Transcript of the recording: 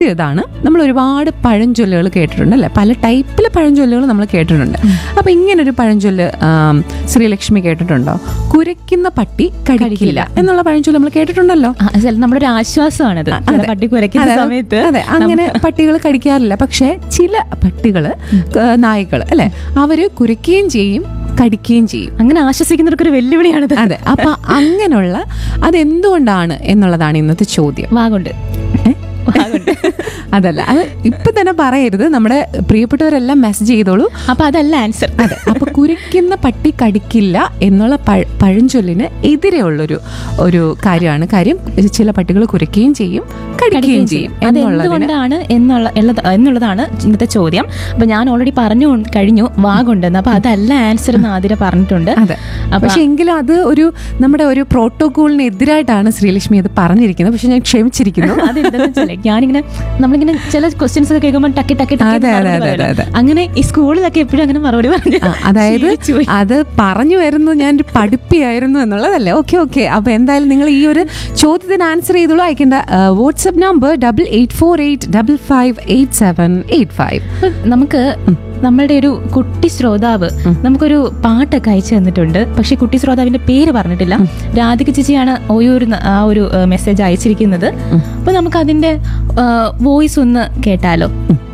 ഇതാണ് നമ്മൾ ഒരുപാട് പഴഞ്ചൊല്ലുകൾ കേട്ടിട്ടുണ്ട് അല്ലേ പല ടൈപ്പിലെ പഴഞ്ചൊല്ലുകൾ നമ്മൾ കേട്ടിട്ടുണ്ട് അപ്പൊ ഇങ്ങനൊരു പഴഞ്ചൊല്ല് ആം, ശ്രീലക്ഷ്മി കേട്ടിട്ടുണ്ടോ കുരയ്ക്കുന്ന പട്ടി കടിക്കില്ല എന്നുള്ള പഴഞ്ചൊല്ല് നമ്മൾ കേട്ടിട്ടുണ്ടല്ലോ ആ, ചില നമ്മുടെ ഒരു ആശ്വാസമാണത് ചില അതെ. പട്ടി കുരയ്ക്കുന്ന അതെ, സമയത്ത് അതെ അങ്ങനെ പട്ടികൾ കടിക്കാറില്ല പക്ഷെ ചില പട്ടികള് നായ്ക്കൾ അല്ലെ അവര് കുരയ്ക്കുകയും ചെയ്യും കടിക്കുകയും ചെയ്യും അങ്ങനെ ആശ്വസിക്കുന്നവർക്ക് ഒരു വെല്ലുവിളിയാണിത് അതെ അപ്പൊ അങ്ങനെയുള്ള അതെന്തുകൊണ്ടാണ് എന്നുള്ളതാണ് ഇന്നത്തെ ചോദ്യം വാഗുണ്ട് ഏ? അതല്ല അത് ഇപ്പൊ തന്നെ പറയരുത് നമ്മുടെ പ്രിയപ്പെട്ടവരെല്ലാം മെസ്സേജ് ചെയ്തോളൂ അപ്പൊ അതല്ല ആൻസർ അതെ അപ്പൊ കുരയ്ക്കുന്ന പട്ടി കടിക്കില്ല എന്നുള്ള പഴ- പഴഞ്ചൊല്ലിന് എതിരെയുള്ളൊരു ഒരു കാര്യമാണ് കാര്യം ചില പട്ടികൾ കുരയ്ക്കുകയും ചെയ്യും കടിക്കുകയും ചെയ്യും അത് എന്നുള്ളതിന് എന്തുകൊണ്ടാണ് എന്നുള്ള ഉള്ളത് എന്നുള്ളതാണ് ഇന്നത്തെ ചോദ്യം അപ്പൊ ഞാൻ ഓൾറെഡി പറഞ്ഞു കഴിഞ്ഞു വാഗുണ്ടെന്ന് അപ്പൊ അതല്ല ആൻസർ എന്ന് ആതിര പറഞ്ഞിട്ടുണ്ട് അതെ അപ്പൊ പക്ഷെ എങ്കിലും അത് ഒരു നമ്മുടെ ഒരു പ്രോട്ടോകോളിന് എതിരായിട്ടാണ് ശ്രീലക്ഷ്മി അത് പറഞ്ഞിരിക്കുന്നത് പക്ഷെ ഞാൻ ക്ഷമിച്ചിരിക്കുന്നു അതെന്താന്ന് വെച്ചാലേ ഞാനിങ്ങനെ നമ്മളിങ്ങനെ ചില ക്വസ്റ്റ്യൻസ് ഒക്കെ കേൾക്കുമ്പോൾ ടക്കി ടക്കി ടക്കി അതെ, അതെ, മറുപടി അതെ, പറയല്ലോ. അതെ. അങ്ങനെ ഈ സ്കൂളിലൊക്കെ എപ്പോഴും അങ്ങനെ മറുപടി പറഞ്ഞു ആ, അതായത് ശീലിച്ചു പോയി. അത് പറഞ്ഞു വരുന്നു ഞാൻ ഒരു പഠിപ്പിയായിരുന്നു എന്നുള്ളതല്ലേ ഓക്കെ ഓക്കെ അപ്പൊ എന്തായാലും നിങ്ങൾ ഈ ഒരു ചോദ്യത്തിന് ആൻസർ ചെയ്തോളൂ അയക്കേണ്ട WhatsApp number double eight four eight double five eight seven eight five അപ്പൊ നമുക്ക് നമ്മളുടെ ഒരു കുട്ടി ശ്രോതാവ് നമുക്കൊരു പാട്ടൊക്കെ അയച്ചു തന്നിട്ടുണ്ട് പക്ഷെ കുട്ടി ശ്രോതാവിന്റെ പേര് പറഞ്ഞിട്ടില്ല രാധിക ചേച്ചിയാണ് ഓയോരു ന- ആ ഒരു മെസ്സേജ് അയച്ചിരിക്കുന്നത് അപ്പൊ നമുക്ക് അതിന്റെ വോയിസ് ഒന്ന് കേട്ടാലോ